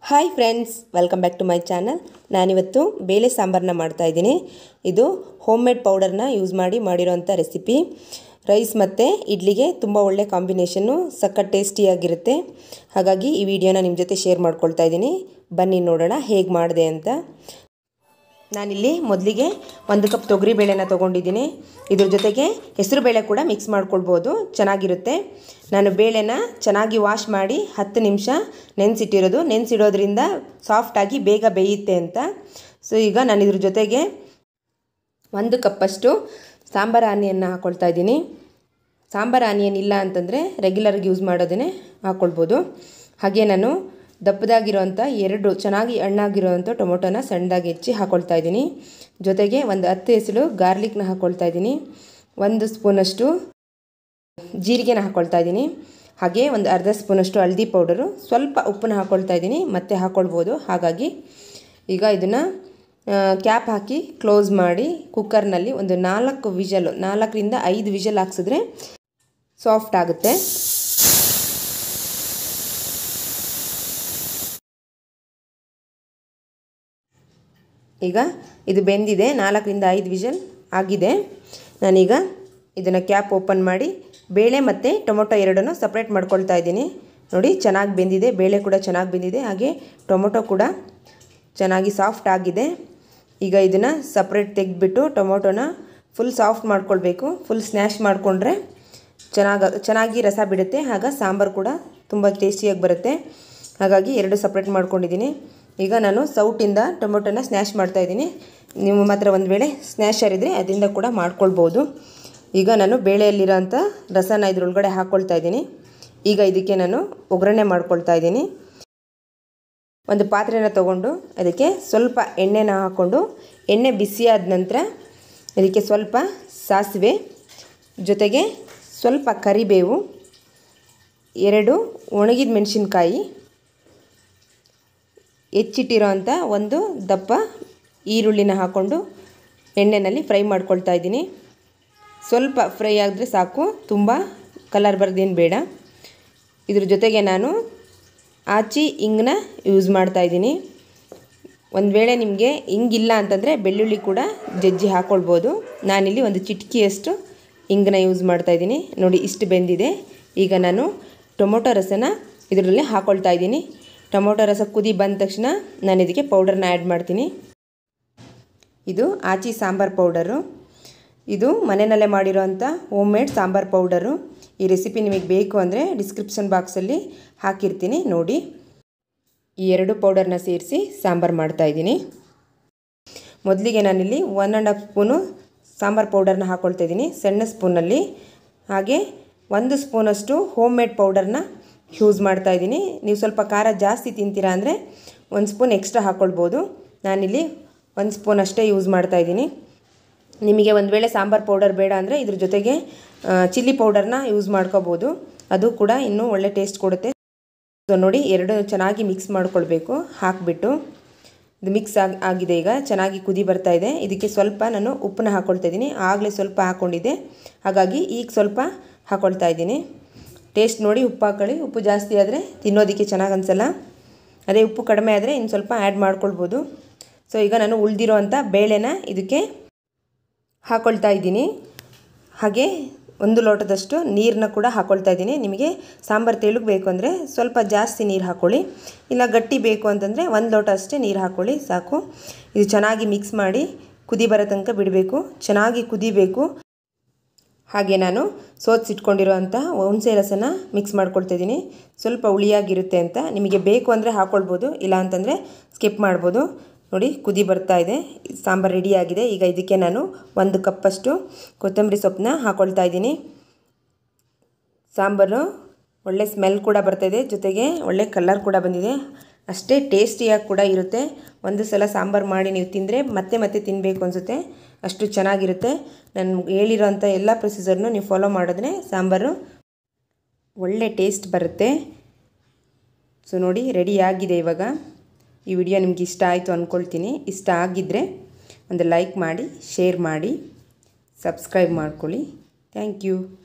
hi friends welcome back to my channel ನಾನಿವತ್ತು ಬೇಳೆ ಸಾಂಬಾರನ್ನ ಮಾಡ್ತಾಯಿದ್ದೀನಿ ಇದು ಹೋಮ್ ಮೇಡ್ ಪೌಡರ್ನ ಯೂಸ್ ಮಾಡಿ ಮಾಡಿರೋಂಥ ರೆಸಿಪಿ ರೈಸ್ ಮತ್ತು ಇಡ್ಲಿಗೆ ತುಂಬ ಒಳ್ಳೆ ಕಾಂಬಿನೇಷನ್ನು ಸಖತ್ ಟೇಸ್ಟಿಯಾಗಿರುತ್ತೆ ಹಾಗಾಗಿ ಈ ವಿಡಿಯೋನ ನಿಮ್ಮ ಜೊತೆ ಶೇರ್ ಮಾಡ್ಕೊಳ್ತಾ ಇದ್ದೀನಿ ಬನ್ನಿ ನೋಡೋಣ ಹೇಗೆ ಮಾಡಿದೆ ಅಂತ ನಾನಿಲ್ಲಿ ಮೊದಲಿಗೆ ಒಂದು ಕಪ್ ತೊಗರಿಬೇಳೆನ ತೊಗೊಂಡಿದ್ದೀನಿ ಇದ್ರ ಜೊತೆಗೆ ಹೆಸರು ಬೇಳೆ ಕೂಡ ಮಿಕ್ಸ್ ಮಾಡ್ಕೊಳ್ಬೋದು ಚೆನ್ನಾಗಿರುತ್ತೆ ನಾನು ಬೇಳೆನ ಚೆನ್ನಾಗಿ ವಾಶ್ ಮಾಡಿ ಹತ್ತು ನಿಮಿಷ ನೆನೆಸಿಟ್ಟಿರೋದು ನೆನೆಸಿಡೋದ್ರಿಂದ ಸಾಫ್ಟಾಗಿ ಬೇಗ ಬೇಯುತ್ತೆ ಅಂತ ಸೊ ಈಗ ನಾನು ಇದ್ರ ಜೊತೆಗೆ ಒಂದು ಕಪ್ಪಷ್ಟು ಸಾಂಬಾರು ಆನಿಯನ್ನ ಹಾಕ್ಕೊಳ್ತಾ ಇದ್ದೀನಿ ಸಾಂಬಾರು ಆನಿಯನ್ ಇಲ್ಲ ಅಂತಂದರೆ ರೆಗ್ಯುಲರ್ಗೆ ಯೂಸ್ ಮಾಡೋದನ್ನೇ ಹಾಕ್ಕೊಳ್ಬೋದು ಹಾಗೆ ನಾನು ದಪ್ಪದಾಗಿರೋಂಥ ಎರಡು ಚೆನ್ನಾಗಿ ಹಣ್ಣಾಗಿರೋವಂಥ ಟೊಮೊಟೊನ ಸಣ್ಣದಾಗಿ ಹೆಚ್ಚಿ ಹಾಕ್ಕೊಳ್ತಾ ಇದ್ದೀನಿ ಜೊತೆಗೆ ಒಂದು ಹತ್ತು ಹೆಸರು ಗಾರ್ಲಿಕ್ನ ಹಾಕ್ಕೊಳ್ತಾ ಇದ್ದೀನಿ ಒಂದು ಸ್ಪೂನಷ್ಟು ಜೀರಿಗೆನ ಹಾಕ್ಕೊಳ್ತಾ ಇದ್ದೀನಿ ಹಾಗೆ ಒಂದು ಅರ್ಧ ಸ್ಪೂನಷ್ಟು ಹಳದಿ ಪೌಡರು ಸ್ವಲ್ಪ ಉಪ್ಪನ್ನ ಹಾಕ್ಕೊಳ್ತಾ ಇದ್ದೀನಿ ಮತ್ತೆ ಹಾಕ್ಕೊಳ್ಬೋದು ಹಾಗಾಗಿ ಈಗ ಇದನ್ನು ಕ್ಯಾಪ್ ಹಾಕಿ ಕ್ಲೋಸ್ ಮಾಡಿ ಕುಕ್ಕರ್ನಲ್ಲಿ ಒಂದು ನಾಲ್ಕು ವಿಷಲು ನಾಲ್ಕರಿಂದ ಐದು ವಿಷಲ್ ಹಾಕ್ಸಿದ್ರೆ ಸಾಫ್ಟ್ ಆಗುತ್ತೆ ಈಗ ಇದು ಬೆಂದಿದೆ ನಾಲ್ಕರಿಂದ ಐದು ವಿಷಲ್ ಆಗಿದೆ ನಾನೀಗ ಇದನ್ನು ಕ್ಯಾಪ್ ಓಪನ್ ಮಾಡಿ ಬೇಳೆ ಮತ್ತು ಟೊಮೊಟೊ ಎರಡನ್ನು ಸಪ್ರೇಟ್ ಮಾಡ್ಕೊಳ್ತಾ ಇದ್ದೀನಿ ನೋಡಿ ಚೆನ್ನಾಗಿ ಬೆಂದಿದೆ ಬೇಳೆ ಕೂಡ ಚೆನ್ನಾಗಿ ಬೆಂದಿದೆ ಹಾಗೆ ಟೊಮೊಟೊ ಕೂಡ ಚೆನ್ನಾಗಿ ಸಾಫ್ಟ್ ಆಗಿದೆ ಈಗ ಇದನ್ನು ಸಪ್ರೇಟ್ ತೆಗೆದ್ಬಿಟ್ಟು ಟೊಮೊಟೊನ ಫುಲ್ ಸಾಫ್ಟ್ ಮಾಡ್ಕೊಳ್ಬೇಕು ಫುಲ್ ಸ್ನ್ಯಾಶ್ ಮಾಡಿಕೊಂಡ್ರೆ ಚೆನ್ನಾಗಿ ಚೆನ್ನಾಗಿ ರಸ ಬಿಡುತ್ತೆ ಆಗ ಸಾಂಬಾರು ಕೂಡ ತುಂಬ ಟೇಸ್ಟಿಯಾಗಿ ಬರುತ್ತೆ ಹಾಗಾಗಿ ಎರಡು ಸಪ್ರೇಟ್ ಮಾಡ್ಕೊಂಡಿದ್ದೀನಿ ಈಗ ನಾನು ಸೌಟಿಂದ ಟೊಮೊಟೊನ ಸ್ನ್ಯಾಶ್ ಮಾಡ್ತಾಯಿದ್ದೀನಿ ನಿಮ್ಮ ಮಾತ್ರ ಒಂದು ವೇಳೆ ಸ್ನ್ಯಾಶರ್ ಇದ್ದರೆ ಅದರಿಂದ ಕೂಡ ಮಾಡ್ಕೊಳ್ಬೋದು ಈಗ ನಾನು ಬೇಳೆಯಲ್ಲಿರೋಂಥ ರಸನ ಇದ್ರೊಳಗಡೆ ಹಾಕ್ಕೊಳ್ತಾ ಇದ್ದೀನಿ ಈಗ ಇದಕ್ಕೆ ನಾನು ಒಗ್ಗರಣೆ ಮಾಡ್ಕೊಳ್ತಾ ಇದ್ದೀನಿ ಒಂದು ಪಾತ್ರೆನ ತೊಗೊಂಡು ಅದಕ್ಕೆ ಸ್ವಲ್ಪ ಎಣ್ಣೆನ ಹಾಕ್ಕೊಂಡು ಎಣ್ಣೆ ಬಿಸಿಯಾದ ನಂತರ ಅದಕ್ಕೆ ಸ್ವಲ್ಪ ಸಾಸಿವೆ ಜೊತೆಗೆ ಸ್ವಲ್ಪ ಕರಿಬೇವು ಎರಡು ಒಣಗಿದ ಮೆಣಸಿನ್ಕಾಯಿ ಹೆಚ್ಚಿಟ್ಟಿರೋ ಅಂಥ ಒಂದು ದಪ್ಪ ಈರುಳ್ಳಿನ ಹಾಕ್ಕೊಂಡು ಎಣ್ಣೆಯಲ್ಲಿ ಫ್ರೈ ಮಾಡ್ಕೊಳ್ತಾ ಇದ್ದೀನಿ ಸ್ವಲ್ಪ ಫ್ರೈ ಆದರೆ ಸಾಕು ತುಂಬ ಕಲರ್ ಬರೋದೇನು ಬೇಡ ಇದ್ರ ಜೊತೆಗೆ ನಾನು ಆಚಿ ಇಂಗನ್ನ ಯೂಸ್ ಮಾಡ್ತಾಯಿದ್ದೀನಿ ಒಂದು ವೇಳೆ ನಿಮಗೆ ಇಂಗಿಲ್ಲ ಅಂತಂದರೆ ಬೆಳ್ಳುಳ್ಳಿ ಕೂಡ ಜಜ್ಜಿ ಹಾಕ್ಕೊಳ್ಬೋದು ನಾನಿಲ್ಲಿ ಒಂದು ಚಿಟಕಿಯಷ್ಟು ಇಂಗನ್ನ ಯೂಸ್ ಮಾಡ್ತಾಯಿದ್ದೀನಿ ನೋಡಿ ಇಷ್ಟು ಬೆಂದಿದೆ ಈಗ ನಾನು ಟೊಮೊಟೊ ರಸನ ಇದರಲ್ಲಿ ಹಾಕ್ಕೊಳ್ತಾ ಇದ್ದೀನಿ ಟೊಮೊಟೊ ರಸ ಕುದಿ ಬಂದ ತಕ್ಷಣ ನಾನು ಇದಕ್ಕೆ ಪೌಡರ್ನ ಆ್ಯಡ್ ಮಾಡ್ತೀನಿ ಇದು ಆಚಿ ಸಾಂಬಾರು ಪೌಡರು ಇದು ಮನೆಯಲ್ಲೇ ಮಾಡಿರೋಂಥ ಹೋಮ್ ಮೇಡ್ ಸಾಂಬಾರು ಪೌಡರು ಈ ರೆಸಿಪಿ ನಿಮಗೆ ಬೇಕು ಅಂದರೆ ಡಿಸ್ಕ್ರಿಪ್ಷನ್ ಬಾಕ್ಸಲ್ಲಿ ಹಾಕಿರ್ತೀನಿ ನೋಡಿ ಈ ಎರಡು ಪೌಡರ್ನ ಸೇರಿಸಿ ಸಾಂಬಾರು ಮಾಡ್ತಾಯಿದ್ದೀನಿ ಮೊದಲಿಗೆ ನಾನಿಲ್ಲಿ one and half spoon sambar ಪೌಡರ್ನ ಹಾಕ್ಕೊಳ್ತಾ ಇದ್ದೀನಿ ಸಣ್ಣ ಸ್ಪೂನಲ್ಲಿ ಹಾಗೆ ಒಂದು ಸ್ಪೂನಷ್ಟು ಹೋಮ್ ಮೇಡ್ ಪೌಡರ್ನ ಯೂಸ್ ಮಾಡ್ತಾಯಿದ್ದೀನಿ ನೀವು ಸ್ವಲ್ಪ ಖಾರ ಜಾಸ್ತಿ ತಿಂತೀರಾ ಅಂದರೆ ಒಂದು ಸ್ಪೂನ್ ಎಕ್ಸ್ಟ್ರಾ ಹಾಕ್ಕೊಳ್ಬೋದು ನಾನಿಲ್ಲಿ ಒಂದು ಸ್ಪೂನ್ ಅಷ್ಟೇ ಯೂಸ್ ಮಾಡ್ತಾಯಿದ್ದೀನಿ ನಿಮಗೆ ಒಂದು ವೇಳೆ ಸಾಂಬಾರು ಪೌಡರ್ ಬೇಡ ಅಂದರೆ ಇದ್ರ ಜೊತೆಗೆ ಚಿಲ್ಲಿ ಪೌಡರ್ನ ಯೂಸ್ ಮಾಡ್ಕೋಬೋದು ಅದು ಕೂಡ ಇನ್ನೂ ಒಳ್ಳೆ ಟೇಸ್ಟ್ ಕೊಡುತ್ತೆ ಸೊ ನೋಡಿ ಎರಡು ಚೆನ್ನಾಗಿ ಮಿಕ್ಸ್ ಮಾಡ್ಕೊಳ್ಬೇಕು ಹಾಕಿಬಿಟ್ಟು ಇದು ಮಿಕ್ಸ್ ಆಗಿ ಆಗಿದೆ ಈಗ ಚೆನ್ನಾಗಿ ಕುದಿ ಬರ್ತಾ ಇದೆ ಇದಕ್ಕೆ ಸ್ವಲ್ಪ ನಾನು ಉಪ್ಪನ್ನ ಹಾಕ್ಕೊಳ್ತಾ ಇದ್ದೀನಿ ಆಗಲೇ ಸ್ವಲ್ಪ ಹಾಕ್ಕೊಂಡಿದ್ದೆ ಹಾಗಾಗಿ ಈಗ ಸ್ವಲ್ಪ ಹಾಕ್ಕೊಳ್ತಾ ಇದ್ದೀನಿ ಟೇಸ್ಟ್ ನೋಡಿ ಉಪ್ಪು ಹಾಕೊಳ್ಳಿ ಉಪ್ಪು ಜಾಸ್ತಿ ಆದರೆ ತಿನ್ನೋದಕ್ಕೆ ಚೆನ್ನಾಗಿ ಅನಿಸಲ್ಲ ಅದೇ ಉಪ್ಪು ಕಡಿಮೆ ಆದರೆ ಇನ್ನು ಸ್ವಲ್ಪ ಆ್ಯಡ್ ಮಾಡ್ಕೊಳ್ಬೋದು ಸೊ ಈಗ ನಾನು ಉಳಿದಿರೋ ಅಂಥ ಬೇಳೆನ ಇದಕ್ಕೆ ಹಾಕ್ಕೊಳ್ತಾ ಇದ್ದೀನಿ ಹಾಗೆ ಒಂದು ಲೋಟದಷ್ಟು ನೀರನ್ನ ಕೂಡ ಹಾಕ್ಕೊಳ್ತಾ ಇದ್ದೀನಿ ನಿಮಗೆ ಸಾಂಬಾರು ತೆಳುಗೆ ಬೇಕು ಅಂದರೆ ಸ್ವಲ್ಪ ಜಾಸ್ತಿ ನೀರು ಹಾಕ್ಕೊಳ್ಳಿ ಇಲ್ಲ ಗಟ್ಟಿ ಬೇಕು ಅಂತಂದರೆ ಒಂದು ಲೋಟ ಅಷ್ಟೇ ನೀರು ಹಾಕ್ಕೊಳ್ಳಿ ಸಾಕು ಇದು ಚೆನ್ನಾಗಿ ಮಿಕ್ಸ್ ಮಾಡಿ ಕುದಿ ಬರೋ ತನಕ ಬಿಡಬೇಕು ಚೆನ್ನಾಗಿ ಕುದಿಬೇಕು ಹಾಗೆ ನಾನು ಸೋದಿಸಿಟ್ಕೊಂಡಿರೋ ಅಂಥ ಹುಣಸೆ ರಸನ ಮಿಕ್ಸ್ ಮಾಡ್ಕೊಳ್ತಾ ಇದ್ದೀನಿ ಸ್ವಲ್ಪ ಹುಳಿಯಾಗಿರುತ್ತೆ ಅಂತ ನಿಮಗೆ ಬೇಕು ಅಂದರೆ ಹಾಕ್ಕೊಳ್ಬೋದು ಇಲ್ಲ ಅಂತಂದರೆ ಸ್ಕಿಪ್ ಮಾಡ್ಬೋದು ನೋಡಿ ಕುದಿ ಬರ್ತಾ ಇದೆ ಸಾಂಬಾರು ರೆಡಿಯಾಗಿದೆ ಈಗ ಇದಕ್ಕೆ ನಾನು ಒಂದು ಕಪ್ಪಷ್ಟು ಕೊತ್ತಂಬರಿ ಸೊಪ್ಪನ್ನ ಹಾಕ್ಕೊಳ್ತಾ ಇದ್ದೀನಿ ಸಾಂಬಾರು ಒಳ್ಳೆ ಸ್ಮೆಲ್ ಕೂಡ ಬರ್ತಾಯಿದೆ ಜೊತೆಗೆ ಒಳ್ಳೆ ಕಲರ್ ಕೂಡ ಬಂದಿದೆ ಅಷ್ಟೇ ಟೇಸ್ಟಿಯಾಗಿ ಕೂಡ ಇರುತ್ತೆ ಒಂದು ಸಲ ಸಾಂಬಾರು ಮಾಡಿ ನೀವು ತಿಂದರೆ ಮತ್ತೆ ಮತ್ತೆ ತಿನ್ನಬೇಕು ಅನಿಸುತ್ತೆ ಅಷ್ಟು ಚೆನ್ನಾಗಿರುತ್ತೆ ನಾನು ಹೇಳಿರೋಂಥ ಎಲ್ಲ ಪ್ರೊಸೀಜರ್ನು ನೀವು ಫಾಲೋ ಮಾಡಿದ್ರೆ ಸಾಂಬಾರು ಒಳ್ಳೆ ಟೇಸ್ಟ್ ಬರುತ್ತೆ ಸೊ ನೋಡಿ ರೆಡಿ ಆಗಿದೆ ಇವಾಗ ಈ ವಿಡಿಯೋ ನಿಮ್ಗೆ ಇಷ್ಟ ಆಯಿತು ಅಂದ್ಕೊಳ್ತೀನಿ ಇಷ್ಟ ಆಗಿದ್ದರೆ ಒಂದು ಲೈಕ್ ಮಾಡಿ ಶೇರ್ ಮಾಡಿ ಸಬ್ಸ್ಕ್ರೈಬ್ ಮಾಡ್ಕೊಳ್ಳಿ ಥ್ಯಾಂಕ್ ಯು